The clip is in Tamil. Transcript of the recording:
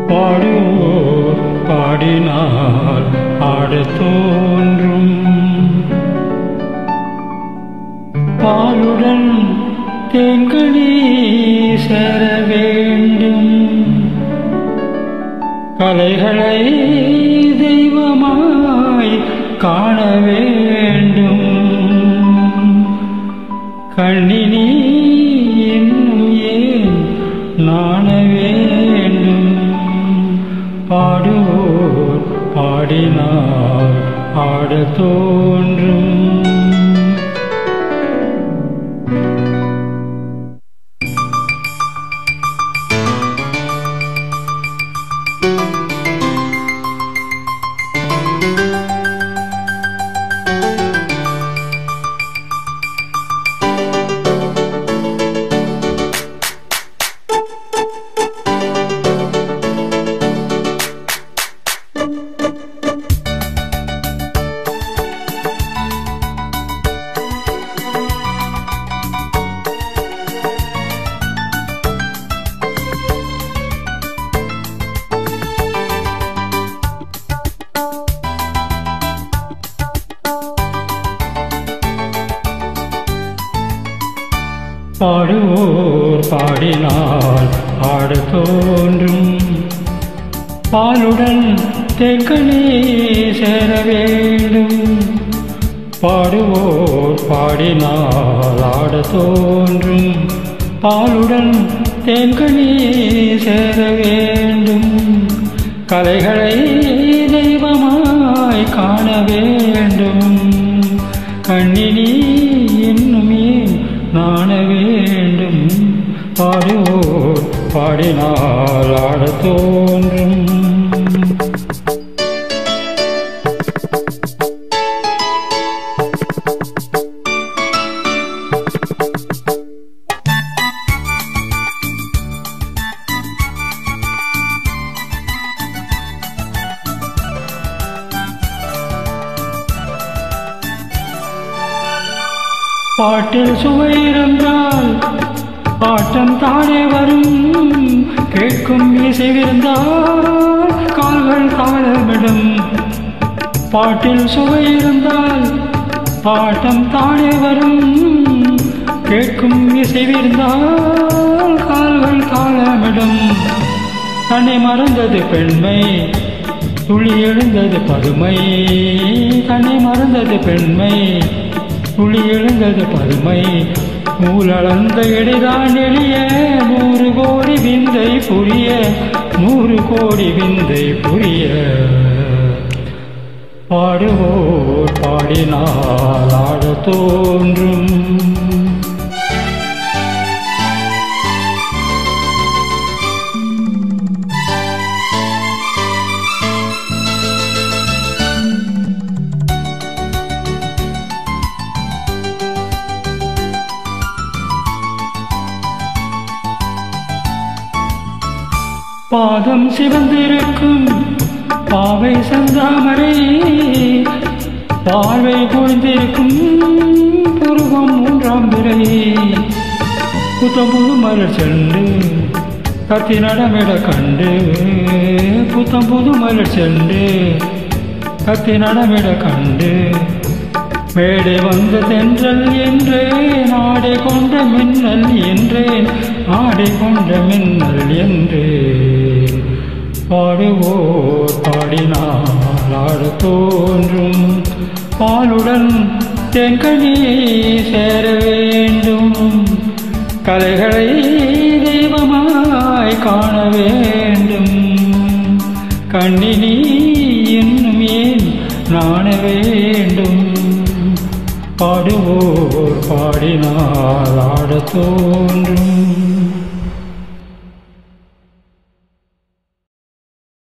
பாடுவோர் பாடினால் ஆடத் தோன்றும் பாலுடன் தேன்கனி சேர வேண்டும் கலைகளை தெய்வமாய் காண வேண்டும் கண்ணினி இன்னும் ஏன் நாண வேண்டும் பாடுவோர் பாடினால் ஆடத் தோன்றும் பாடுவோர் பாடினால் ஆடத் தோன்றும் பாலுடன் தேக்கனே சேர வேண்டும் பாடுவோர் பாடினால் ஆடத் தோன்றும் பாலுடன் தேன்கனி சேர வேண்டும் கலைகளை தெய்வமாய் காண வேண்டும் கண்ணினி இன்னும் ஏன் நாண வேண்டும் பாடுவோர் பாடினால் ஆடத் தோன்றும் பாட்டில் சுவை இருந்தால் பாட்டம் தானே வரும் கேட்கும் இசைவிருந்தால் கால்கள் தாளமிடும் பாட்டில் சுவை இருந்தால் பாட்டம் தானே வரும் கேட்கும் இசைவிருந்தால் கால்கள் தாளமிடும் தன்னை மறந்தது பெண்மை துளி எழுந்தது பதுமை தன்னை மறந்தது பெண்மை துளி எழுந்தது பதுமை நூலளந்த இடைதான் எளிய நூறு கோடி விந்தை புரிய நூறு கோடி விந்தை புரிய பாடுவோர் பாடினால் ஆடத் தோன்றும் பாதம் சிவந்திருக்கும் பாவை சந்தாமரை பார்வை குழிந்திருக்கும் புருவம் மூன்றாம் பிறை புத்தம் புது மலர் சென்று கத்தி நடமிட கண்டு புத்தம் புது மலர் சென்று கத்தி நடமிட கண்டு மேடை வந்த தென்றல் என்றேன் ஆடை கொண்ட மின்னல் என்றேன் ஆடை கொண்ட மின்னல் என்றேன் பாடுவோர் பாடினால் ஆடத் தோன்றும் பாலுடன் தென்கனி சேர வேண்டும் கலைகளை தெய்வமாய் காண வேண்டும் கண்ணினி இன்னும் ஏன் நாண வேண்டும் பாடுவோர் பாடினால் ஆடத் தோன்றும்